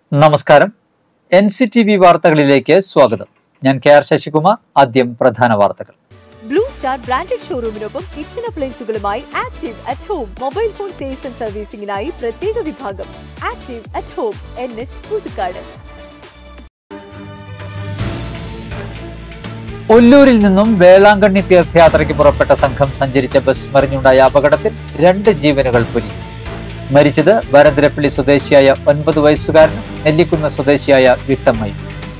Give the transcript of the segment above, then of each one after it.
നമസ്കാരം N C T V വാർത്തകളിലേക്ക് സ്വാഗതം ഞാൻ കെ ആർ ശശികുമാർ ആദ്യം പ്രധാന വാർത്തകൾ ബ്ലൂ സ്റ്റാർ ബ്രാൻഡഡ് ഷോറൂമിനൊപ്പം കിച്ചൺ അപ്ലയൻസുകളുമായി active at home mobile phone sales and സർവീസിംഗിനായി പ്രത്യേക വിഭാഗം active at home N H Puthukkad ഒല്ലൂരിൽ നിന്നും വേളാങ്കണ്ണി തീർത്ഥയാത്രയ്ക്ക് പുറപ്പെട്ട സംഘം സഞ്ചരിച്ച ബസ് മറിഞ്ഞുണ്ടായ അപകടത്തിൽ രണ്ട് ജീവനുകൾ പൊലിഞ്ഞു മരിച്ചത് വരന്തരപ്പള്ളി സ്വദേശിയായ ഒൻപത് വയസ്സുകാരനും നെല്ലിക്കുന്ന് സ്വദേശിയായ വിട്ടമ്മയും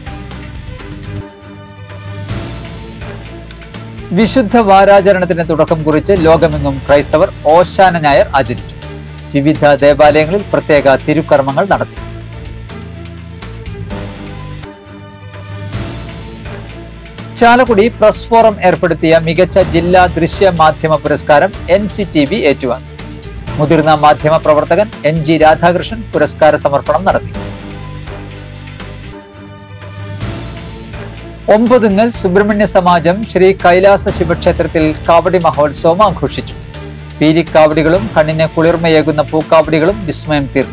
വിശുദ്ധ വാരാചരണത്തിന് തുടക്കം കുറിച്ച് ലോകമെങ്ങും ക്രൈസ്തവർ ഓശാന ഞായർ ആചരിച്ചു വിവിധ ദേവാലയങ്ങളിൽ പ്രത്യേക തിരുക്കർമ്മങ്ങൾ നടത്തി ചാലക്കുടി പ്രസ് ഫോറം ഏർപ്പെടുത്തിയ മികച്ച ജില്ലാ ദൃശ്യ മാധ്യമ പുരസ്കാരം എൻ സി ടി വി ഏറ്റുവാങ്ങി മുതിർന്ന മാധ്യമ പ്രവർത്തകൻ എൻ ജി രാധാകൃഷ്ണൻ പുരസ്കാര സമർപ്പണം നടത്തി ഒമ്പതുങ്ങൽ സുബ്രഹ്മണ്യ സമാജം ശ്രീ കൈലാസ ശിവക്ഷേത്രത്തിൽ കാവടി മഹോത്സവം ആഘോഷിച്ചു പീലിക്കാവടികളും കണ്ണിന് കുളിർമയേകുന്ന പൂക്കാവടികളും വിസ്മയം തീർത്തു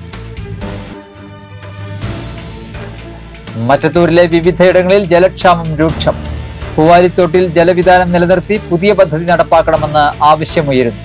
മറ്റത്തൂരിലെ വിവിധയിടങ്ങളിൽ ജലക്ഷാമം രൂക്ഷം പൂവാലിത്തോട്ടിൽ ജലവിധാനം നിലനിർത്തി പുതിയ പദ്ധതി നടപ്പാക്കണമെന്ന് ആവശ്യമുയരുന്നു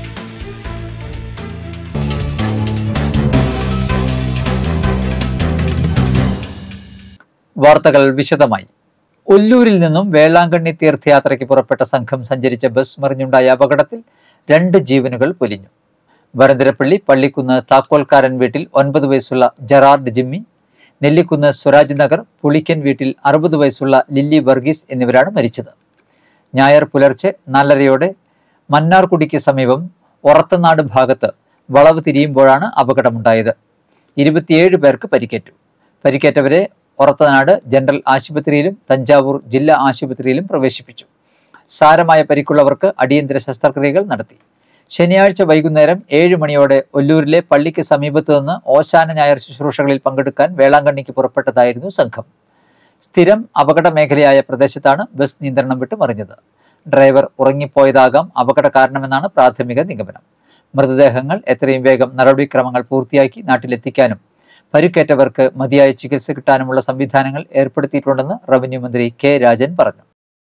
വാർത്തകൾ വിശദമായി ഒല്ലൂരിൽ നിന്നും വേളാങ്കണ്ണി തീർത്ഥയാത്രയ്ക്ക് പുറപ്പെട്ട സംഘം സഞ്ചരിച്ച ബസ് മറിഞ്ഞുണ്ടായ അപകടത്തിൽ രണ്ട് ജീവനുകൾ പൊലിഞ്ഞു വരന്തരപ്പള്ളി പള്ളിക്കുന്ന് താക്കോൽക്കാരൻ വീട്ടിൽ ഒൻപത് വയസ്സുള്ള ജറാർഡ് ജിമ്മി നെല്ലിക്കുന്ന് സ്വരാജ് നഗർ പുളിക്കൻ വീട്ടിൽ അറുപത് വയസ്സുള്ള ലില്ലി വർഗീസ് എന്നിവരാണ് മരിച്ചത് ഞായർ പുലർച്ചെ നാലരയോടെ മന്നാർകുടിക്ക് സമീപം ഒറത്തനാട് ഭാഗത്ത് വളവ് തിരിയുമ്പോഴാണ് അപകടമുണ്ടായത് ഇരുപത്തിയേഴ് പേർക്ക് പരിക്കേറ്റു പരിക്കേറ്റവരെ ഒറത്തനാട് ജനറൽ ആശുപത്രിയിലും തഞ്ചാവൂർ ജില്ലാ ആശുപത്രിയിലും പ്രവേശിപ്പിച്ചു സാരമായ പരിക്കുള്ളവർക്ക് അടിയന്തര ശസ്ത്രക്രിയകൾ നടത്തി ശനിയാഴ്ച വൈകുന്നേരം ഏഴ് മണിയോടെ ഒല്ലൂരിലെ പള്ളിക്ക് സമീപത്തു നിന്ന് ഓശാന ഞായർ ശുശ്രൂഷകളിൽ പങ്കെടുക്കാൻ വേളാങ്കണ്ണിക്ക് പുറപ്പെട്ടതായിരുന്നു സംഘം സ്ഥിരം അപകട മേഖലയായ പ്രദേശത്താണ് ബസ് നിയന്ത്രണം വിട്ട് മറിഞ്ഞത് ഡ്രൈവർ ഉറങ്ങിപ്പോയതാകാം അപകട കാരണമെന്നാണ് പ്രാഥമിക നിഗമനം മൃതദേഹങ്ങൾ എത്രയും വേഗം നടപടിക്രമങ്ങൾ പൂർത്തിയാക്കി നാട്ടിലെത്തിക്കാനും പരിക്കേറ്റവർക്ക് മതിയായ ചികിത്സ കിട്ടാനുമുള്ള സംവിധാനങ്ങൾ ഏർപ്പെടുത്തിയിട്ടുണ്ടെന്ന് റവന്യൂ മന്ത്രി കെ രാജൻ പറഞ്ഞു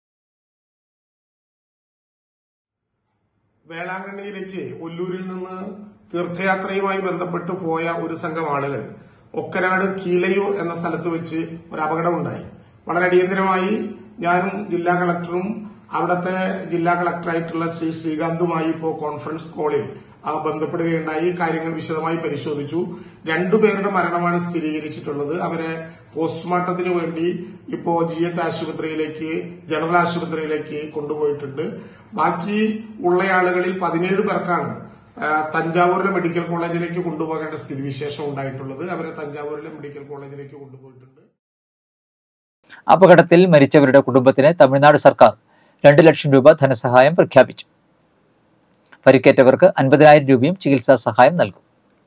വേളാങ്കണ്ണിയിലേക്ക് ഒല്ലൂരിൽ നിന്ന് തീർത്ഥയാത്രയുമായി ബന്ധപ്പെട്ട് പോയ ഒരു സംഘം ആളുകൾ ഒക്കനാട് കീലയൂർ എന്ന സ്ഥലത്ത് വെച്ച് ഒരു അപകടമുണ്ടായി വളരെ അടിയന്തരമായി ഞാനും ജില്ലാ കളക്ടറും അവിടുത്തെ ജില്ലാ കളക്ടറായിട്ടുള്ള ശ്രീ ശ്രീകാന്തുമായി ഇപ്പോൾ കോൺഫറൻസ് കോളിൽ ആ, ബന്ധപ്പെടുകയുണ്ടായി കാര്യങ്ങൾ വിശദമായി പരിശോധിച്ചു രണ്ടുപേരുടെ മരണമാണ് സ്ഥിരീകരിച്ചിട്ടുള്ളത് അവരെ പോസ്റ്റ്മോർട്ടത്തിന് വേണ്ടി ഇപ്പോ ജി എച്ച് ആശുപത്രിയിലേക്ക് ജനറൽ ആശുപത്രിയിലേക്ക് കൊണ്ടുപോയിട്ടുണ്ട് ബാക്കി ഉള്ള ആളുകളിൽ പതിനേഴ് പേർക്കാണ് ആ, തഞ്ചാവൂരിലെ മെഡിക്കൽ കോളേജിലേക്ക് കൊണ്ടുപോകേണ്ട സ്ഥിതിവിശേഷം ഉണ്ടായിട്ടുള്ളത് അവരെ തഞ്ചാവൂരിലെ മെഡിക്കൽ കോളേജിലേക്ക് കൊണ്ടുപോയിട്ടുണ്ട് അപകടത്തിൽ മരിച്ചവരുടെ കുടുംബത്തിന് തമിഴ്നാട് സർക്കാർ രണ്ട് ലക്ഷം രൂപ ധനസഹായം പ്രഖ്യാപിച്ചു പരിക്കേറ്റവർക്ക് അൻപതിനായിരം രൂപയും ചികിത്സാ സഹായം നൽകും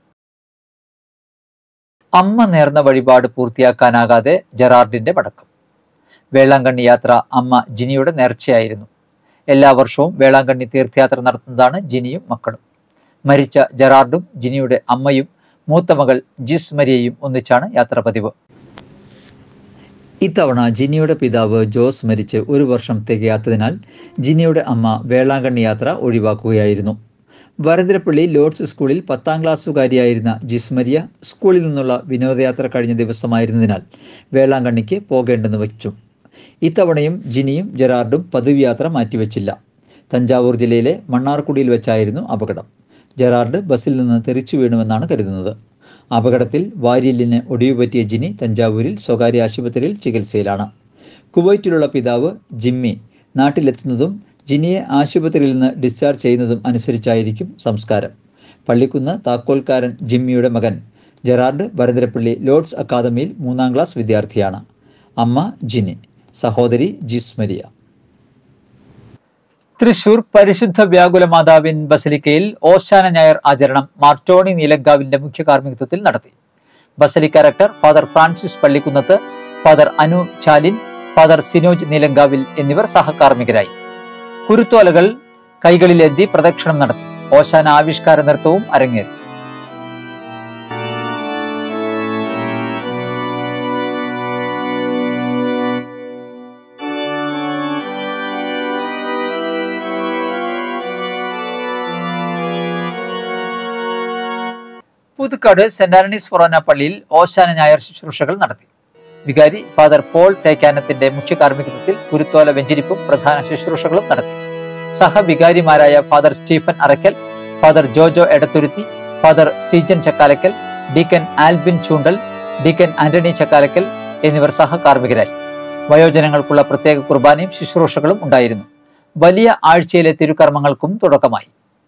അമ്മ നേർന്ന വഴിപാട് പൂർത്തിയാക്കാനാകാതെ ജെറാർഡിന്റെ മടക്കം വേളാങ്കണ്ണി യാത്ര അമ്മ ജിനിയുടെ നേർച്ചയായിരുന്നു എല്ലാ വർഷവും വേളാങ്കണ്ണി തീർത്ഥയാത്ര നടത്തുന്നതാണ് ജിനിയും മക്കളും മരിച്ച ജെറാർഡും ജിനിയുടെ അമ്മയും മൂത്ത മകൾ ജിസ് മരിയയും ഒന്നിച്ചാണ് യാത്ര പതിവ് ഇത്തവണ ജിനിയുടെ പിതാവ് ജോസ് മരിച്ച് ഒരു വർഷം തികയാത്തതിനാൽ ജിനിയുടെ അമ്മ വേളാങ്കണ്ണി യാത്ര ഒഴിവാക്കുകയായിരുന്നു വരന്തരപ്പള്ളി ലോർഡ്സ് സ്കൂളിൽ പത്താം ക്ലാസ്സുകാരിയായിരുന്ന ജിസ്മരിയ സ്കൂളിൽ നിന്നുള്ള വിനോദയാത്ര കഴിഞ്ഞ ദിവസമായിരുന്നതിനാൽ വേളാങ്കണ്ണിക്ക് പോകേണ്ടെന്ന് വച്ചു ഇത്തവണയും ജിനിയും ജെറാർഡും പതിവ് യാത്ര മാറ്റിവെച്ചില്ല തഞ്ചാവൂർ ജില്ലയിലെ മണ്ണാർക്കുടിയിൽ വെച്ചായിരുന്നു അപകടം ജെറാർഡ് ബസ്സിൽ നിന്ന് തെറിച്ചു വീണുവെന്നാണ് കരുതുന്നത് അപകടത്തിൽ വാരിയലിന് ഒടിവ് പറ്റിയ ജിനി തഞ്ചാവൂരിൽ സ്വകാര്യ ആശുപത്രിയിൽ ചികിത്സയിലാണ് കുവൈറ്റിലുള്ള പിതാവ് ജിമ്മി നാട്ടിലെത്തുന്നതും ജിനിയെ ആശുപത്രിയിൽ നിന്ന് ഡിസ്ചാർജ് ചെയ്യുന്നതും അനുസരിച്ചായിരിക്കും സംസ്കാരം പള്ളിക്കുന്ന് താക്കോൽക്കാരൻ ജിമ്മിയുടെ മകൻ ജെറാർഡ് ഭരതരപ്പള്ളി ലോർഡ്സ് അക്കാദമിയിൽ മൂന്നാം ക്ലാസ് വിദ്യാർത്ഥിയാണ് അമ്മ ജിനി സഹോദരി ജിസ് മരിയ തൃശൂർ പരിശുദ്ധ വ്യാകുല മാതാവിൻ ബസലിക്കയിൽ ഓശാന ഞായർ ആചരണം മാർട്ടോണി നീലങ്കാവിന്റെ മുഖ്യ കാർമ്മികത്വത്തിൽ നടത്തി basilica rector father Francis Pallikkunnath father Anu Chalin father Sinoj Neelankavil എന്നിവർ സഹകാർമ്മികരായി കുരുത്തോലകൾ കൈകളിലേന്തി പ്രദക്ഷിണം നടത്തി ഓശാന ആവിഷ്കാര നൃത്തവും അരങ്ങേറി പുതുക്കാട് സെന്റ് ആന്റണീസ് ഫൊറോന പള്ളിയിൽ ഓശാന ഞായർ ശുശ്രൂഷകൾ നടത്തി വികാരി ഫാദർ പോൾ തേക്കാനത്തിന്റെ മുഖ്യ കാർമ്മികത്വത്തിൽ കുരുത്തോല വെഞ്ചരിപ്പും പ്രധാന ശുശ്രൂഷകളും നടത്തി സഹവികാരിമാരായ father Stephen Arakkal father Jojo Edathuruthy father Seejan Chakkalakkal deacon Albin Choondal deacon Antony Chakkalakkal എന്നിവർ സഹകാർമ്മികരായി വയോജനങ്ങൾക്കുള്ള പ്രത്യേക കുർബാനയും ശുശ്രൂഷകളും ഉണ്ടായിരുന്നു വലിയ ആഴ്ചയിലെ തിരുക്കർമ്മങ്ങൾക്കും തുടക്കമായി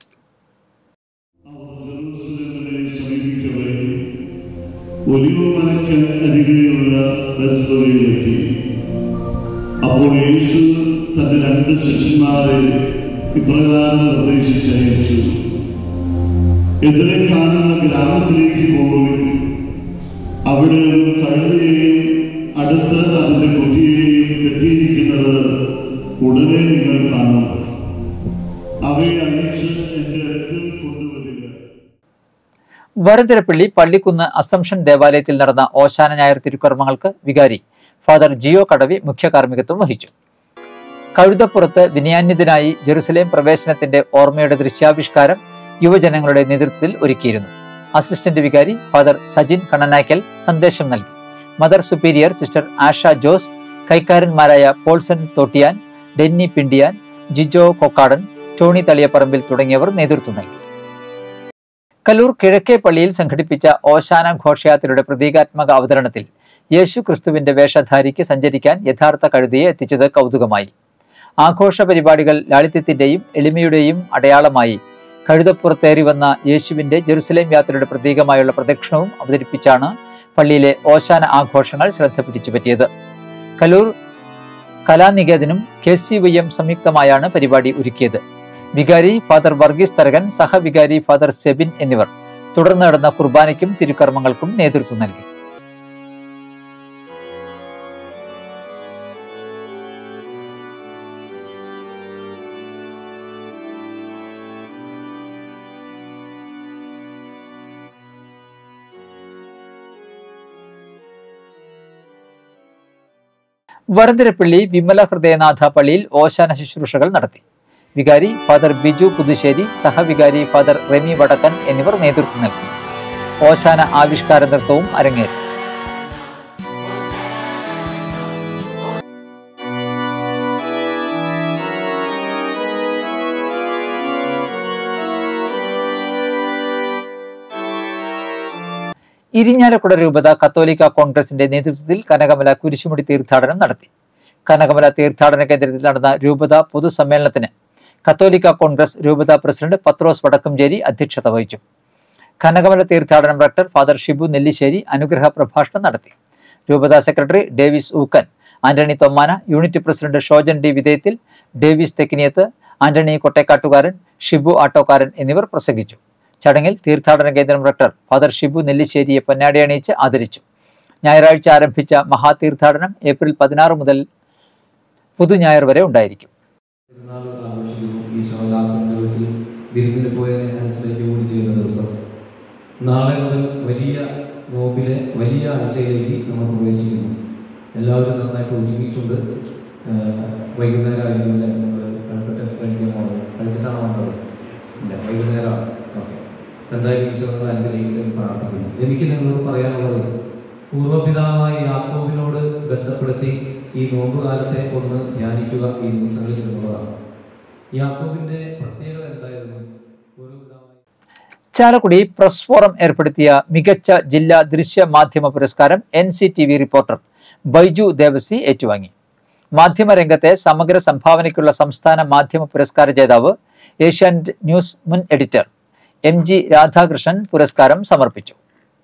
ജെറൂസലേമിനെ സമീപിക്കവേ ഒലിവുമലയ്ക്ക് അരികെയുള്ള ബെത്ലഹേമിലെത്തി അപ്പോൾ യേശു തന്റെ രണ്ട് ശിഷ്യന്മാരെ ഇപ്രകാരം നിർദ്ദേശിച്ചയച്ചു എതിരെ കാണുന്ന ഗ്രാമത്തിലേക്ക് പോകും അവിടെ ഒരു കഴുതയെയും അടുത്ത് അതിന്റെ കുട്ടിയെയും കെട്ടിയിരിക്കുന്നത് ഉടനെ നിങ്ങൾ കാണും അവയെ അഴിച്ച് എന്റെ അടുക്കൽ കൊണ്ടുവരിക വരന്തരപ്പള്ളി പള്ളിക്കുന്ന് അസംഷൻ ദേവാലയത്തിൽ നടന്ന ഓശാന ഞായർ തിരുക്കർമ്മങ്ങൾക്ക് വികാരി ഫാദർ ജിയോ കടവി മുഖ്യ കാർമ്മികത്വം വഹിച്ചു കഴുതപ്പുറത്ത് വിനയാന്യതനായി ജെറുസലേം പ്രവേശനത്തിന്റെ ഓർമ്മയുടെ ദൃശ്യാവിഷ്കാരം യുവജനങ്ങളുടെ നേതൃത്വത്തിൽ ഒരുക്കിയിരുന്നു അസിസ്റ്റന്റ് വികാരി ഫാദർ സജിൻ കണ്ണനായ്ക്കൽ സന്ദേശം നൽകി mother superior sister Asha Jose കൈക്കാരന്മാരായ Paulson Thottiyan Denny Pindiyan Jijo Kokkadan Tony Thaliyaparambil തുടങ്ങിയവർ നേതൃത്വം നൽകി കല്ലൂർ കിഴക്കേ പള്ളിയിൽ സംഘടിപ്പിച്ച ഓശാന ഘോഷയാത്രയുടെ പ്രതീകാത്മക അവതരണത്തിൽ യേശു ക്രിസ്തുവിന്റെ വേഷധാരിക്ക് സഞ്ചരിക്കാൻ യഥാർത്ഥ കഴുതിയെ എത്തിച്ചത് കൗതുകമായി ആഘോഷ പരിപാടികൾ ലാളിത്യത്തിന്റെയും എളിമയുടെയും അടയാളമായി കഴുതപ്പുറത്തേറി വന്ന യേശുവിന്റെ ജെറുസലേം യാത്രയുടെ പ്രതീകമായുള്ള പ്രദക്ഷിണവും അവതരിപ്പിച്ചാണ് പള്ളിയിലെ ഓശാന ആഘോഷങ്ങൾ ശ്രദ്ധ പിടിച്ചുപറ്റിയത് കലൂർ കലാനികേതനും കെ സി വൈ എം സംയുക്തമായാണ് പരിപാടി ഒരുക്കിയത് വികാരി ഫാദർ വർഗീസ് തരകൻ സഹവികാരി ഫാദർ സെബിൻ എന്നിവർ തുടർന്ന് നടന്ന കുർബാനയ്ക്കും തിരുക്കർമ്മങ്ങൾക്കും നേതൃത്വം നൽകി വരന്തരപ്പള്ളി വിമല ഹൃദയനാഥ പള്ളിയിൽ ഓശാന ശുശ്രൂഷകൾ നടത്തി വികാരി ഫാദർ ബിജു പുതുശ്ശേരി സഹവികാരി ഫാദർ റെമി വടക്കൻ എന്നിവർ നേതൃത്വം നൽകി ഓശാന ആവിഷ്കാര നൃത്തവും അരങ്ങേറി ഇരിഞ്ഞാലക്കുട രൂപത കത്തോലിക്ക കോൺഗ്രസിന്റെ നേതൃത്വത്തിൽ കനകമല കുരിശുമുടി തീർത്ഥാടനം നടത്തി കനകമല തീർത്ഥാടന കേന്ദ്രത്തിൽ നടന്ന രൂപത പൊതുസമ്മേളനത്തിന് കത്തോലിക്ക കോൺഗ്രസ് രൂപത പ്രസിഡന്റ് പത്രോസ് വടക്കംചേരി അധ്യക്ഷത വഹിച്ചു കനകമല തീർത്ഥാടനം ഡോക്ടർ ഫാദർ ഷിബു നെല്ലിശ്ശേരി അനുഗ്രഹ പ്രഭാഷണം നടത്തി രൂപത secretary Davis Ookken Antony Thommana unit president Shojan D വിധേയത്തിൽ ഡേവിസ് തെക്കിനിയത്ത് ആന്റണി കൊട്ടേക്കാട്ടുകാരൻ ഷിബു ആട്ടോക്കാരൻ എന്നിവർ പ്രസംഗിച്ചു ചടങ്ങിൽ തീർത്ഥാടന കേന്ദ്രം ഡോക്ടർ ഫാദർ ഷിബു നെല്ലിശ്ശേരിയെ പൊന്നാടി അണിയിച്ച് ആദരിച്ചു ഞായറാഴ്ച ആരംഭിച്ച മഹാതീർത്ഥാടനം ഏപ്രിൽ പതിനാറ് മുതൽ പുതുഞായർ വരെ ഉണ്ടായിരിക്കും പെരുന്നാൾ ആഘോഷിക്കുന്നു ഈ ശിവദാസന്റെ വീട്ടിൽ വിരുന്നിന് പോയതിനെ അനുസ്മരിക്കുക കൂടി ചെയ്യുന്ന ദിവസം നാളെ മുതൽ വലിയ നോമ്പിലെ വലിയ ആഴ്ചയിലേക്ക് നമ്മൾ പ്രവേശിക്കുന്നു എല്ലാവരും നന്നായിട്ട് ഒരുങ്ങിയിട്ടുണ്ട് ആഹ് വൈകുന്നേരം ആയിരുന്നില്ല നമ്മൾ കൺപെട്ട് കഴിക്കാൻ പോകുന്നത് കഴിച്ചിട്ടാണ് വന്നത് ഇല്ല വൈകുന്നേരമാണ് ഓക്കെ എന്തായാലും ഈശോയുടെ അനുഗ്രഹിക്കട്ടെ പ്രാർത്ഥിക്കുന്നു എനിക്ക് നിങ്ങളോട് പറയാനുള്ളത് പൂർവ്വപിതാവായ യാക്കോബിനോട് ബന്ധപ്പെടുത്തി ഈ നോമ്പ് കാലത്തെ ഒന്ന് ധ്യാനിക്കുക ഈ ദിവസങ്ങളിൽ എന്നുള്ളതാണ് യാക്കോബിന്റെ പ്രത്യേകത എന്തായിരുന്നു പൂർവ്വപിതാവായ ചാലക്കുടി പ്രസ് ഫോറം ഏർപ്പെടുത്തിയ മികച്ച ജില്ലാ ദൃശ്യ മാധ്യമ പുരസ്കാരം N C T V reporter Baiju Devasi ഏറ്റുവാങ്ങി മാധ്യമരംഗത്തെ സമഗ്ര സംഭാവനയ്ക്കുള്ള സംസ്ഥാന മാധ്യമ പുരസ്കാര ജേതാവ് ഏഷ്യാനെറ്റ് ന്യൂസ് മുൻ എഡിറ്റർ എം ജി രാധാകൃഷ്ണൻ പുരസ്കാരം സമർപ്പിച്ചു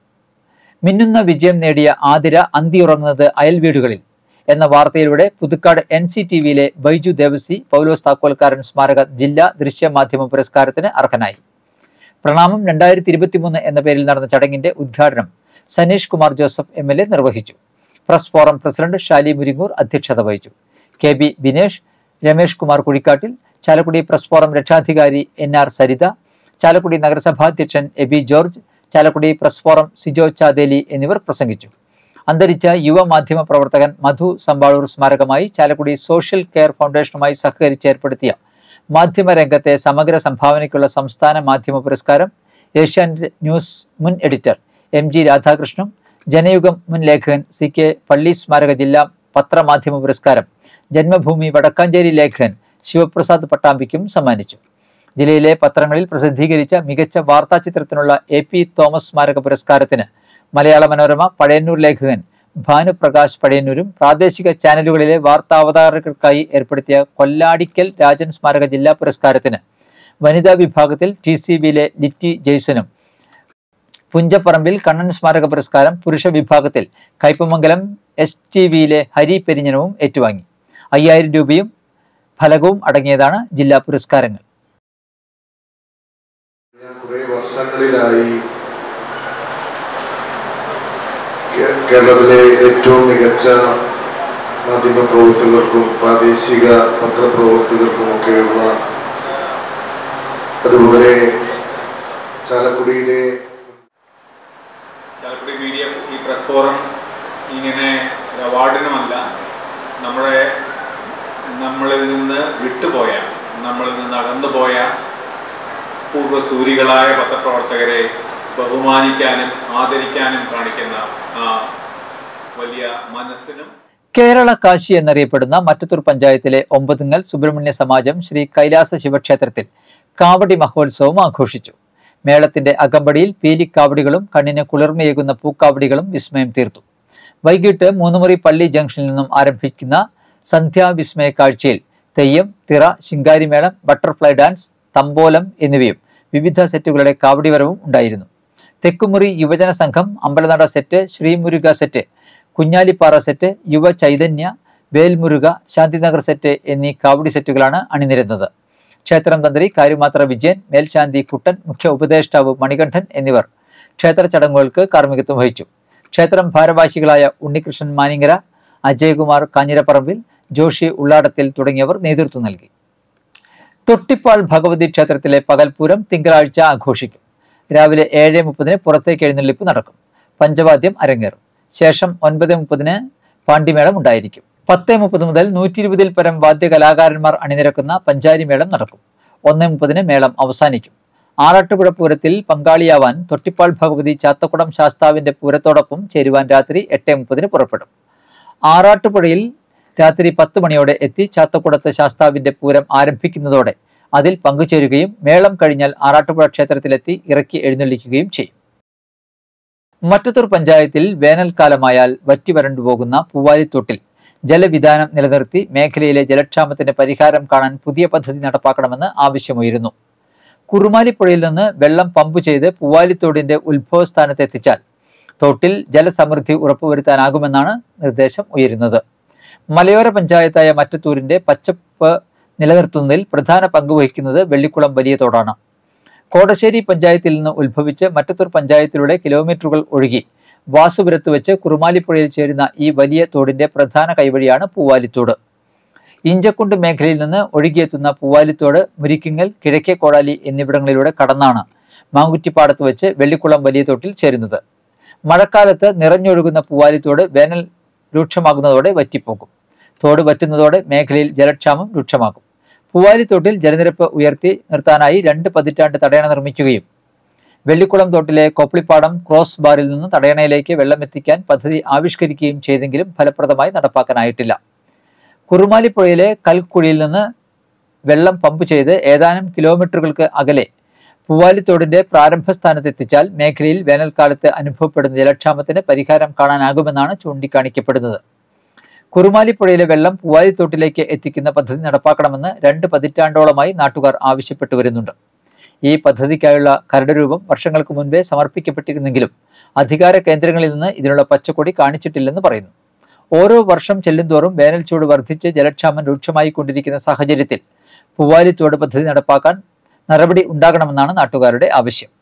മിന്നുന്ന വിജയം നേടിയ ആതിര അന്തിയുറങ്ങുന്നത് അയൽ വീടുകളിൽ എന്ന വാർത്തയിലൂടെ പുതുക്കാട് എൻ സി ടി വിയിലെ ബൈജു ദേവസി പൗലോസ് താക്കോൽക്കാരൻ സ്മാരക ജില്ലാ ദൃശ്യ മാധ്യമ പുരസ്കാരത്തിന് അർഹനായി പ്രണാമം രണ്ടായിരത്തി ഇരുപത്തിമൂന്ന് എന്ന പേരിൽ നടന്ന ചടങ്ങിന്റെ ഉദ്ഘാടനം Saneesh Kumar Joseph M L A നിർവഹിച്ചു press forum president Shali Muringoor അധ്യക്ഷത വഹിച്ചു K B Binesh Ramesh Kumar Kuzhikkattil Chalakudy press forum രക്ഷാധികാരി എൻ ആർ സരിത ചാലക്കുടി നഗരസഭാധ്യക്ഷൻ Aby George Chalakudy press forum Sijo Chadeli എന്നിവർ പ്രസംഗിച്ചു അന്തരിച്ച യുവ മാധ്യമ പ്രവർത്തകൻ മധു സമ്പാളൂർ സ്മാരകമായി ചാലക്കുടി സോഷ്യൽ കെയർ ഫൗണ്ടേഷനുമായി സഹകരിച്ച് ഏർപ്പെടുത്തിയ മാധ്യമരംഗത്തെ സമഗ്ര സംഭാവനയ്ക്കുള്ള സംസ്ഥാന മാധ്യമ പുരസ്കാരം ഏഷ്യാനെറ്റ് ന്യൂസ് മുൻ എഡിറ്റർ എം ജി രാധാകൃഷ്ണനും ജനയുഗം മുൻ ലേഖകൻ സി കെ പള്ളി സ്മാരക ജില്ലാ പത്രമാധ്യമ പുരസ്കാരം ജന്മഭൂമി വടക്കാഞ്ചേരി ലേഖകൻ ശിവപ്രസാദ് പട്ടാമ്പിക്കും സമ്മാനിച്ചു ജില്ലയിലെ പത്രങ്ങളിൽ പ്രസിദ്ധീകരിച്ച മികച്ച വാർത്താചിത്രത്തിനുള്ള എ പി തോമസ് സ്മാരക പുരസ്കാരത്തിന് മലയാള മനോരമ പഴയന്നൂർ ലേഖകൻ ഭാനുപ്രകാശ് പഴയന്നൂരും പ്രാദേശിക ചാനലുകളിലെ വാർത്താ അവതാരകർക്കായി ഏർപ്പെടുത്തിയ കൊല്ലാടിക്കൽ രാജൻ സ്മാരക ജില്ലാ പുരസ്കാരത്തിന് വനിതാ വിഭാഗത്തിൽ ടി സി ബിയിലെ ലിറ്റി ജെയ്സനും പുഞ്ചപ്പറമ്പിൽ കണ്ണൻ സ്മാരക പുരസ്കാരം പുരുഷ വിഭാഗത്തിൽ കയ്പമംഗലം എസ് ടി വിയിലെ ഹരി പെരിഞ്ഞനവും ഏറ്റുവാങ്ങി അയ്യായിരം രൂപയും ഫലകവും അടങ്ങിയതാണ് ജില്ലാ പുരസ്കാരങ്ങൾ ഞാൻ കുറെ വർഷങ്ങളിലായി കേ- കേരളത്തിലെ ഏറ്റവും മികച്ച മാധ്യമ പ്രവർത്തകർക്കും പ്രാദേശിക പത്രപ്രവർത്തകർക്കും ഒക്കെയുള്ള അതുപോലെ ചാലക്കുടിയിലെ ചാലക്കുടി മീഡിയ ഈ പ്രസ് ഫോറം ഇങ്ങനെ ഒരു അവാർഡിനുമല്ല നമ്മുടെ നമ്മളിൽ നിന്ന് വിട്ടുപോയ നമ്മളിൽ നിന്ന് അകന്നുപോയ പൂർവ്വസൂരികളായ പത്രപ്രവർത്തകരെ ബഹുമാനിക്കാനും ആദരിക്കാനും കാണിക്കുന്ന ആ വലിയ മനസ്സിനും കേരള കാശി എന്നറിയപ്പെടുന്ന മറ്റത്തൂർ പഞ്ചായത്തിലെ ഒമ്പതുങ്ങൽ സുബ്രഹ്മണ്യ സമാജം ശ്രീ കൈലാസ ശിവക്ഷേത്രത്തിൽ കാവടി മഹോത്സവം ആഘോഷിച്ചു മേളത്തിന്റെ അകമ്പടിയിൽ പീലിക്കാവടികളും കണ്ണിന് കുളിർമയേകുന്ന പൂക്കാവടികളും വിസ്മയം തീർത്തു വൈകിട്ട് മൂന്നുമുറി പള്ളി ജംഗ്ഷനിൽ നിന്നും ആരംഭിക്കുന്ന സന്ധ്യാവിസ്മയ കാഴ്ചയിൽ തെയ്യം തിറ ശിങ്കാരിമേളം ബട്ടർഫ്ലൈ ഡാൻസ് തമ്പോലം എന്നിവയും വിവിധ സെറ്റുകളുടെ കാവടിവരവും ഉണ്ടായിരുന്നു തെക്കുമുറി യുവജന സംഘം Ambalanada set Sreemuruka set Kunjalippara set യുവ ചൈതന്യ വേൽമുരുക ശാന്തിനഗർ സെറ്റ് എന്നീ കാവടി സെറ്റുകളാണ് അണിനിരുന്നത് ക്ഷേത്രം തന്ത്രി കാരുമാത്ര വിജയൻ മേൽശാന്തി കുട്ടൻ മുഖ്യ ഉപദേഷ്ടാവ് മണികണ്ഠൻ എന്നിവർ ക്ഷേത്ര ചടങ്ങുകൾക്ക് കാർമ്മികത്വം വഹിച്ചു ക്ഷേത്രം ഭാരവാഹികളായ ഉണ്ണികൃഷ്ണൻ മാനിങ്ങര അജയകുമാർ കാഞ്ഞിരപ്പറമ്പിൽ ജോഷി ഉള്ളാടത്തിൽ തുടങ്ങിയവർ നേതൃത്വം നൽകി തൊട്ടിപ്പാൾ ഭഗവതി ക്ഷേത്രത്തിലെ പകൽപൂരം തിങ്കളാഴ്ച ആഘോഷിക്കും രാവിലെ ഏഴ് മുപ്പതിന് പുറത്തേക്ക് എഴുന്നള്ളിപ്പ് നടക്കും പഞ്ചവാദ്യം അരങ്ങേറും ശേഷം ഒൻപത് മുപ്പതിന് പാണ്ടിമേളം ഉണ്ടായിരിക്കും പത്ത് മുപ്പത് മുതൽ നൂറ്റി ഇരുപതിൽ പരം വാദ്യ കലാകാരന്മാർ അണിനിരക്കുന്ന പഞ്ചാരി മേളം നടക്കും ഒന്ന് മുപ്പതിന് മേളം അവസാനിക്കും ആറാട്ടുപുഴ പൂരത്തിൽ പങ്കാളിയാവാൻ തൊട്ടിപ്പാൾ ഭഗവതി ചാത്തക്കുടം ശാസ്താവിന്റെ പൂരത്തോടൊപ്പം ചേരുവാൻ രാത്രി എട്ട് മുപ്പതിന് പുറപ്പെടും ആറാട്ടുപുഴയിൽ രാത്രി പത്ത് മണിയോടെ എത്തി ചാത്തക്കുടത്ത് ശാസ്താവിന്റെ പൂരം ആരംഭിക്കുന്നതോടെ അതിൽ പങ്കുചേരുകയും മേളം കഴിഞ്ഞാൽ ആറാട്ടുപുഴ ക്ഷേത്രത്തിലെത്തി ഇറക്കി എഴുന്നള്ളിക്കുകയും ചെയ്യും മറ്റത്തൂർ പഞ്ചായത്തിൽ വേനൽക്കാലമായാൽ വറ്റി വരണ്ടുപോകുന്ന പൂവാലിത്തോട്ടിൽ ജലവിധാനം നിലനിർത്തി മേഖലയിലെ ജലക്ഷാമത്തിന് പരിഹാരം കാണാൻ പുതിയ പദ്ധതി നടപ്പാക്കണമെന്ന് ആവശ്യമുയരുന്നു കുറുമാലിപ്പുഴയിൽ നിന്ന് വെള്ളം പമ്പ് ചെയ്ത് പൂവാലിത്തോടിന്റെ ഉത്ഭവസ്ഥാനത്ത് എത്തിച്ചാൽ തോട്ടിൽ ജലസമൃദ്ധി ഉറപ്പുവരുത്താനാകുമെന്നാണ് നിർദ്ദേശം ഉയരുന്നത് മലയോര പഞ്ചായത്തായ മറ്റത്തൂരിന്റെ പച്ചപ്പ് നിലനിർത്തുന്നതിൽ പ്രധാന പങ്കുവഹിക്കുന്നത് വെള്ളിക്കുളം വലിയ തോടാണ് കോടശ്ശേരി പഞ്ചായത്തിൽ നിന്ന് ഉത്ഭവിച്ച് മറ്റത്തൂർ പഞ്ചായത്തിലൂടെ കിലോമീറ്ററുകൾ ഒഴുകി വാസുപുരത്ത് വെച്ച് കുറുമാലിപ്പുഴയിൽ ചേരുന്ന ഈ വലിയ തോടിന്റെ പ്രധാന കൈവഴിയാണ് പൂവാലിത്തോട് ഇഞ്ചക്കുണ്ട് മേഖലയിൽ നിന്ന് ഒഴുകിയെത്തുന്ന പൂവാലിത്തോട് മുരിക്കിങ്ങൽ കിഴക്കേ കോടാലി എന്നിവിടങ്ങളിലൂടെ കടന്നാണ് മാങ്കുറ്റിപ്പാടത്ത് വെച്ച് വെള്ളിക്കുളം വലിയ തോട്ടിൽ ചേരുന്നത് മഴക്കാലത്ത് നിറഞ്ഞൊഴുകുന്ന പൂവാലിത്തോട് വേനൽ രൂക്ഷമാകുന്നതോടെ വറ്റിപ്പോകും തോട് വറ്റുന്നതോടെ മേഖലയിൽ ജലക്ഷാമം രൂക്ഷമാകും പൂവാലിത്തോട്ടിൽ ജലനിരപ്പ് ഉയർത്തി നിർത്താനായി രണ്ട് പതിറ്റാണ്ട് തടയണ നിർമ്മിക്കുകയും വെള്ളിക്കുളം തോട്ടിലെ കൊപ്ലിപ്പാടം ക്രോസ് ബാറിൽ നിന്ന് തടയണയിലേക്ക് വെള്ളമെത്തിക്കാൻ പദ്ധതി ആവിഷ്കരിക്കുകയും ചെയ്തെങ്കിലും ഫലപ്രദമായി നടപ്പാക്കാനായിട്ടില്ല കുറുമാലിപ്പുഴയിലെ കൽക്കുഴിയിൽ നിന്ന് വെള്ളം പമ്പ് ചെയ്ത് ഏതാനും കിലോമീറ്ററുകൾക്ക് അകലെ പൂവാലിത്തോടിന്റെ പ്രാരംഭ സ്ഥാനത്ത് എത്തിച്ചാൽ മേഖലയിൽ വേനൽക്കാലത്ത് അനുഭവപ്പെടുന്ന ജലക്ഷാമത്തിന് പരിഹാരം കാണാനാകുമെന്നാണ് ചൂണ്ടിക്കാണിക്കപ്പെടുന്നത് കുറുമാലിപ്പുഴയിലെ വെള്ളം പൂവാലിത്തോട്ടിലേക്ക് എത്തിക്കുന്ന പദ്ധതി നടപ്പാക്കണമെന്ന് രണ്ട് പതിറ്റാണ്ടോളമായി നാട്ടുകാർ ആവശ്യപ്പെട്ടു വരുന്നുണ്ട് ഈ പദ്ധതിക്കായുള്ള കരട് രൂപം വർഷങ്ങൾക്ക് മുൻപേ സമർപ്പിക്കപ്പെട്ടിരുന്നെങ്കിലും അധികാര കേന്ദ്രങ്ങളിൽ നിന്ന് ഇതിനുള്ള പച്ചക്കൊടി കാണിച്ചിട്ടില്ലെന്ന് പറയുന്നു ഓരോ വർഷം ചെല്ലുന്തോറും വേനൽ ചൂട് വർദ്ധിച്ച് ജലക്ഷാമം രൂക്ഷമായി കൊണ്ടിരിക്കുന്ന സാഹചര്യത്തിൽ പൂവാലിത്തോട് പദ്ധതി നടപ്പാക്കാൻ നടപടി ഉണ്ടാകണമെന്നാണ് നാട്ടുകാരുടെ ആവശ്യം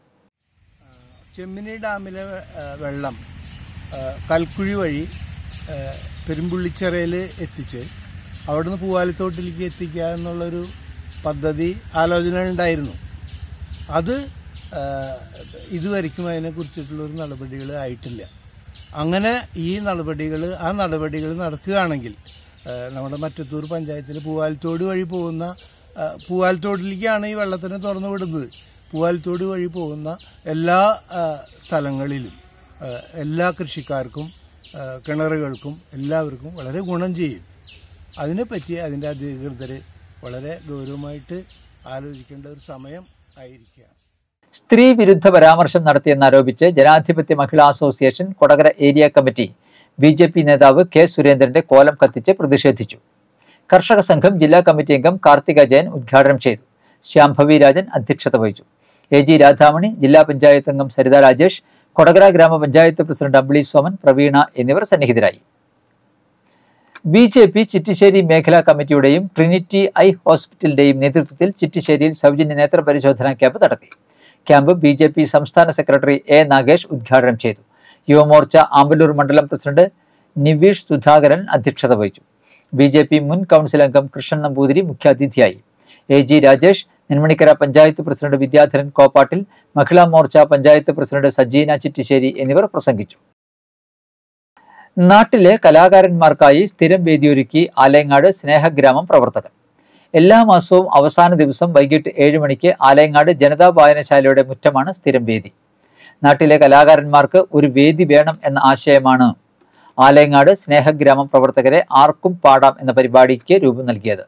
ചെമ്മിനി ഡാമിലെ ആ, വെള്ളം ആ, കൽക്കുഴി വഴി ആ, പെരുമ്പുള്ളിച്ചിറയിൽ എത്തിച്ച് അവിടുന്ന് പൂവാലിത്തോട്ടിലേക്ക് എത്തിക്കുക എന്നുള്ളൊരു പദ്ധതി ആലോചന ഉണ്ടായിരുന്നു അത് ആ, ഇതുവരെയ്ക്കും അതിനെക്കുറിച്ചിട്ടുള്ളൊരു നടപടികൾ ആയിട്ടില്ല അങ്ങനെ ഈ നടപടികൾ ആ നടപടികൾ നടക്കുകയാണെങ്കിൽ ആ, നമ്മുടെ മറ്റത്തൂർ പഞ്ചായത്തിൽ പൂവാലിത്തോട് വഴി പോകുന്ന ആ, പൂവാലിത്തോട്ടിലേക്കാണ് ഈ വെള്ളത്തിനെ തുറന്നു വിടുന്നത് പൂവാലിത്തോട് വഴി പോകുന്ന എല്ലാ ആ, സ്ഥലങ്ങളിലും ആ, എല്ലാ കൃഷിക്കാർക്കും ആ, കിണറുകൾക്കും എല്ലാവർക്കും വളരെ ഗുണം ചെയ്യും അതിനെപ്പറ്റി അതിൻ്റെ അധികൃതർ വളരെ ഗൗരവമായിട്ട് ആലോചിക്കേണ്ട ഒരു സമയം ആയിരിക്കുകയാണ് സ്ത്രീ വിരുദ്ധ പരാമർശം നടത്തിയെന്നാരോപിച്ച് ജനാധിപത്യ മഹിളാ association Kodakara area committee B J P നേതാവ് കെ സുരേന്ദ്രന്റെ കോലം കത്തിച്ച് പ്രതിഷേധിച്ചു കർഷക സംഘം ജില്ലാ കമ്മിറ്റി അംഗം കാർത്തിക ജയൻ ഉദ്ഘാടനം ചെയ്തു ശ്യാംഭവി രാജൻ അധ്യക്ഷത വഹിച്ചു എ ജി രാധാമണി ജില്ലാ പഞ്ചായത്ത് അംഗം സരിത രാജേഷ് കൊടകര ഗ്രാമപഞ്ചായത്ത് പ്രസിഡന്റ് അമ്പിളി സോമൻ പ്രവീണ എന്നിവർ സന്നിഹിതരായി ബി ജെ പി ചിറ്റിശ്ശേരി മേഖലാ കമ്മിറ്റിയുടെയും ട്രിനിറ്റി ഐ ഹോസ്പിറ്റലിന്റെയും നേതൃത്വത്തിൽ ചിറ്റിശ്ശേരിയിൽ സൗജന്യ നേത്ര പരിശോധനാ ക്യാമ്പ് നടത്തി ക്യാമ്പ് ബി ജെ പി സംസ്ഥാന സെക്രട്ടറി എ നാഗേഷ് ഉദ്ഘാടനം ചെയ്തു യുവമോർച്ച ആമ്പല്ലൂർ മണ്ഡലം പ്രസിഡന്റ് നിവീഷ് സുധാകരൻ അധ്യക്ഷത വഹിച്ചു ബി ജെ പി മുൻ കൗൺസിൽ അംഗം കൃഷ്ണൻ നമ്പൂതിരി മുഖ്യാതിഥിയായി A G Rajesh Nenmanikkara panchayat president Vidyadharan Koppattil Mahila Morcha panchayat president Sajeena Chittissery എന്നിവർ പ്രസംഗിച്ചു നാട്ടിലെ കലാകാരന്മാർക്കായി സ്ഥിരം വേദിയൊരുക്കി ആലയങ്ങാട് സ്നേഹഗ്രാമം പ്രവർത്തകർ എല്ലാ മാസവും അവസാന ദിവസം വൈകിട്ട് ഏഴ് മണിക്ക് ആലയങ്ങാട് ജനതാ വായനശാലയുടെ മുറ്റമാണ് സ്ഥിരം വേദി നാട്ടിലെ കലാകാരന്മാർക്ക് ഒരു വേദി വേണം എന്ന ആശയമാണ് ആലയങ്ങാട് സ്നേഹഗ്രാമം പ്രവർത്തകരെ ആർക്കും പാടാം എന്ന പരിപാടിക്ക് രൂപം നൽകിയത്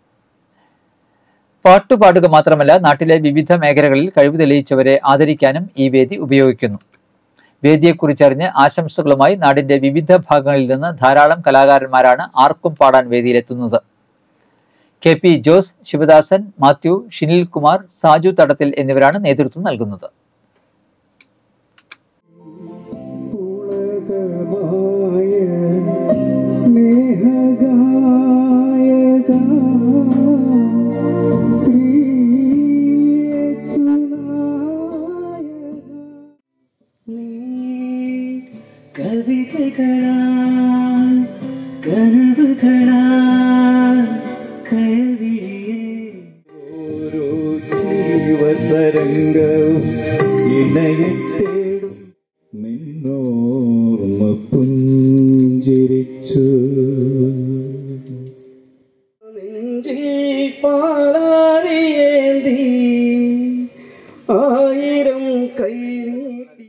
പാട്ടുപാടുക മാത്രമല്ല നാട്ടിലെ വിവിധ മേഖലകളിൽ കഴിവ് തെളിയിച്ചവരെ ആദരിക്കാനും ഈ വേദി ഉപയോഗിക്കുന്നു വേദിയെക്കുറിച്ചറിഞ്ഞ് ആശംസകളുമായി നാടിന്റെ വിവിധ ഭാഗങ്ങളിൽ നിന്ന് ധാരാളം കലാകാരന്മാരാണ് ആർക്കും പാടാൻ വേദിയിലെത്തുന്നത് K P Jose Sivadasan Mathew Shinil Kumar Saju Thadathil എന്നിവരാണ് നേതൃത്വം നൽകുന്നത് കവിതകളാ കനവുകളാ കയവിഴിയേ ഓരോ ജീവതരംഗവും ഇണയത്തേടും മിന്നോർമ്മ പുഞ്ചിരിച്ചു നെഞ്ചിൽ പാലാഴിയേന്തി ആയിരം കൈ നീട്ടി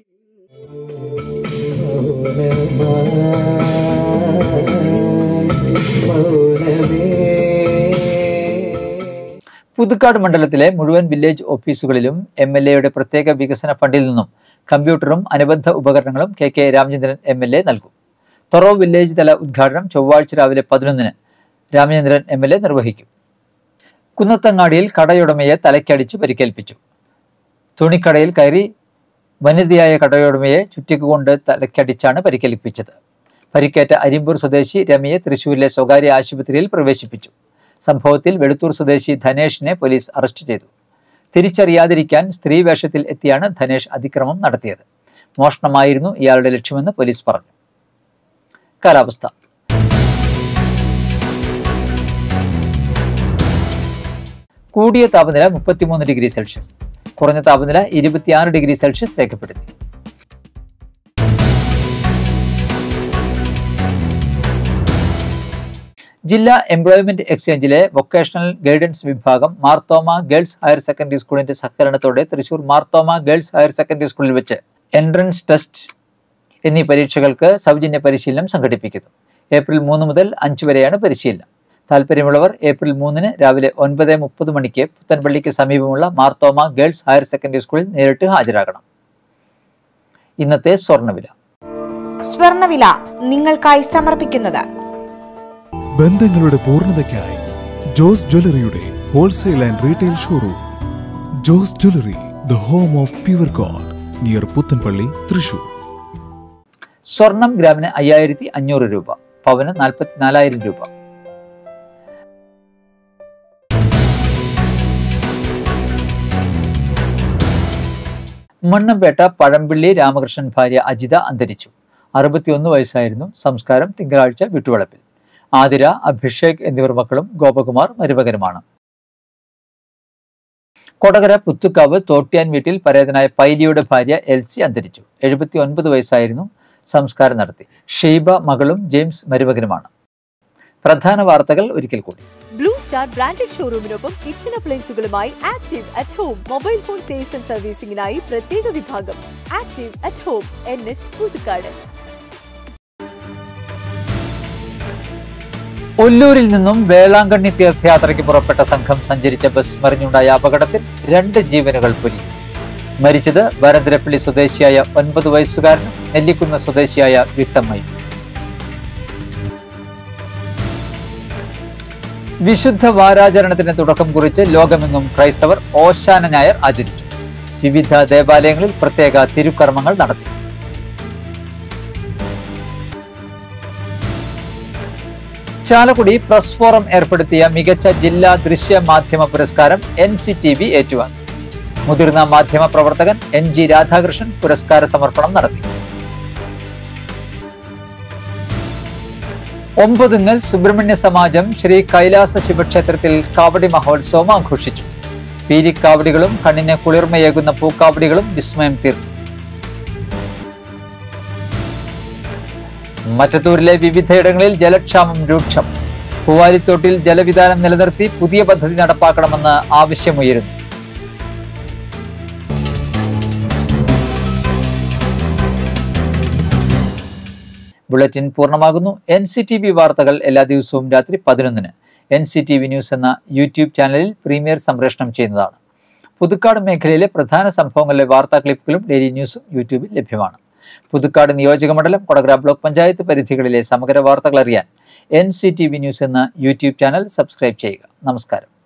പുതുക്കാട് മണ്ഡലത്തിലെ മുഴുവൻ വില്ലേജ് ഓഫീസുകളിലും എം എൽ എയുടെ പ്രത്യേക വികസന ഫണ്ടിൽ നിന്നും കമ്പ്യൂട്ടറും അനുബന്ധ ഉപകരണങ്ങളും K K Ramachandran M L A നൽകും തൊറോ വില്ലേജ് തല ഉദ്ഘാടനം ചൊവ്വാഴ്ച രാവിലെ പതിനൊന്നിന് രാമചന്ദ്രൻ എം എൽ എ നിർവഹിക്കും കുന്നത്തങ്ങാടിയിൽ കടയുടമയെ തലയ്ക്കടിച്ച് പരിക്കേൽപ്പിച്ചു തുണിക്കടയിൽ കയറി വനിതയായ കടയുടമയെ ചുറ്റിക്കുകൊണ്ട് തലയ്ക്കടിച്ചാണ് പരിക്കേൽപ്പിച്ചത് പരിക്കേറ്റ അരിമ്പൂർ സ്വദേശി രമയെ തൃശൂരിലെ സ്വകാര്യ ആശുപത്രിയിൽ പ്രവേശിപ്പിച്ചു സംഭവത്തിൽ വെളുത്തൂർ സ്വദേശി ധനേഷിനെ പോലീസ് അറസ്റ്റ് ചെയ്തു തിരിച്ചറിയാതിരിക്കാൻ സ്ത്രീ വേഷത്തിൽ എത്തിയാണ് ധനേഷ് അതിക്രമം നടത്തിയത് മോഷണമായിരുന്നു ഇയാളുടെ ലക്ഷ്യമെന്ന് പോലീസ് പറഞ്ഞു കാലാവസ്ഥ കൂടിയ താപനില മുപ്പത്തിമൂന്ന് ഡിഗ്രി സെൽഷ്യസ് കുറഞ്ഞ താപനില ഇരുപത്തിയാറ് ഡിഗ്രി സെൽഷ്യസ് രേഖപ്പെടുത്തി ജില്ലാ എംപ്ലോയ്മെന്റ് എക്സ്ചേഞ്ചിലെ വൊക്കേഷണൽ ഗൈഡൻസ് വിഭാഗം മാർത്തോമ ഗേൾസ് ഹയർ സെക്കൻഡറി സ്കൂളിന്റെ സഹകരണത്തോടെ Thrissur Marthoma girls higher secondary സ്കൂളിൽ വെച്ച് എൻട്രൻസ് ടെസ്റ്റ് എന്നീ പരീക്ഷകൾക്ക് സൗജന്യ പരിശീലനം സംഘടിപ്പിക്കുന്നു ഏപ്രിൽ മൂന്ന് മുതൽ അഞ്ച് വരെയാണ് പരിശീലനം താല്പര്യമുള്ളവർ ഏപ്രിൽ മൂന്നിന് രാവിലെ ഒൻപത് മുപ്പത് മണിക്ക് പുത്തൻപള്ളിക്ക് സമീപമുള്ള മാർത്തോമ ഗേൾസ് ഹയർ സെക്കൻഡറി സ്കൂളിൽ നേരിട്ട് ഹാജരാകണം ഇന്നത്തെ സ്വർണ്ണവില സ്വർണവില നിങ്ങൾക്കായി സമർപ്പിക്കുന്നത് ബന്ധങ്ങളുടെ പൂർണ്ണതയ്ക്കായി ജോസ് ജ്വല്ലറിയുടെ wholesale and retail showroom Jose jewellery the home of pure gold near Puthanpally Thrissur സ്വർണം ഗ്രാമിന് അയ്യായിരത്തി അഞ്ഞൂറ് രൂപ പവന് നാൽപ്പത്തിനാലായിരം രൂപ മണ്ണമ്പേട്ട പഴമ്പിള്ളി രാമകൃഷ്ണൻ ഭാര്യ അജിത അന്തരിച്ചു അറുപത്തിയൊന്ന് വയസ്സായിരുന്നു സംസ്കാരം തിങ്കളാഴ്ച വിട്ടുവളപ്പിൽ ആതിര അഭിഷേക് എന്നിവർ മക്കളും ഗോപകുമാർ മരുമകനുമാണ് കൊടകര പുത്തുക്കാവ് തോട്ടിയാൻ വീട്ടിൽ പരേതനായ പൈലിയുടെ ഭാര്യ എൽസി അന്തരിച്ചു എഴുപത്തി ഒൻപത് വയസ്സായിരുന്നു സംസ്കാരം നടത്തി ഷെയ്ബ മകളും ജെയിംസ് മരുമകനുമാണ് പ്രധാന വാർത്തകൾ ഒരിക്കൽ കൂടി ബ്ലൂ സ്റ്റാർ ബ്രാൻഡഡ് ഷോറൂമിനൊപ്പം കിച്ചൺ അപ്ലയൻസുകളുമായി active at home mobile phone sales and സർവീസിംഗിനായി പ്രത്യേക വിഭാഗം active at home N H Puthukkad ഒല്ലൂരിൽ നിന്നും വേളാങ്കണ്ണി തീർത്ഥയാത്രയ്ക്ക് പുറപ്പെട്ട സംഘം സഞ്ചരിച്ച ബസ് മറിഞ്ഞുണ്ടായ അപകടത്തിൽ രണ്ട് ജീവനുകൾ പൊലിഞ്ഞു മരിച്ചത് വരന്തരപ്പള്ളി സ്വദേശിയായ ഒൻപത് വയസ്സുകാരനും നെല്ലിക്കുന്ന് സ്വദേശിയായ വിട്ടമ്മയും വിശുദ്ധ വാരാചരണത്തിന് തുടക്കം കുറിച്ച് ലോകമെങ്ങും ക്രൈസ്തവർ ഓശാന ഞായർ ആചരിച്ചു വിവിധ ദേവാലയങ്ങളിൽ പ്രത്യേക തിരുക്കർമ്മങ്ങൾ നടത്തി ചാലക്കുടി പ്രസ് ഫോറം ഏർപ്പെടുത്തിയ മികച്ച ജില്ലാ ദൃശ്യ മാധ്യമ പുരസ്കാരം എൻ സി ടി വി ഏറ്റുവാങ്ങി മുതിർന്ന മാധ്യമ പ്രവർത്തകൻ എൻ ജി രാധാകൃഷ്ണൻ പുരസ്കാര സമർപ്പണം നടത്തി ഒമ്പതുങ്ങൽ സുബ്രഹ്മണ്യ സമാജം ശ്രീ കൈലാസ ശിവക്ഷേത്രത്തിൽ കാവടി മഹോത്സവം ആഘോഷിച്ചു പീലിക്കാവടികളും കണ്ണിന് കുളിർമയേകുന്ന പൂക്കാവടികളും വിസ്മയം തീർത്തു മറ്റത്തൂരിലെ വിവിധയിടങ്ങളിൽ ജലക്ഷാമം രൂക്ഷം പൂവാലിത്തോട്ടിൽ ജലവിധാനം നിലനിർത്തി പുതിയ പദ്ധതി നടപ്പാക്കണമെന്ന് ആവശ്യമുയരുന്നു ബുള്ളറ്റിൻ പൂർണ്ണമാകുന്നു എൻ സി ടി വി വാർത്തകൾ എല്ലാ ദിവസവും രാത്രി പതിനൊന്നിന് N C T V news എന്ന യൂട്യൂബ് ചാനലിൽ പ്രീമിയർ സംപ്രേഷണം ചെയ്യുന്നതാണ് പുതുക്കാട് മേഖലയിലെ പ്രധാന സംഭവങ്ങളിലെ വാർത്താ ക്ലിപ്പുകളും ഡെയിലി ന്യൂസും യൂട്യൂബിൽ ലഭ്യമാണ് പുതുക്കാട് നിയോജക മണ്ഡലം കൊടകര ബ്ലോക്ക് പഞ്ചായത്ത് പരിധികളിലെ സമഗ്ര വാർത്തകൾ അറിയാൻ N C T V news എന്ന യൂട്യൂബ് ചാനൽ സബ്സ്ക്രൈബ് ചെയ്യുക നമസ്കാരം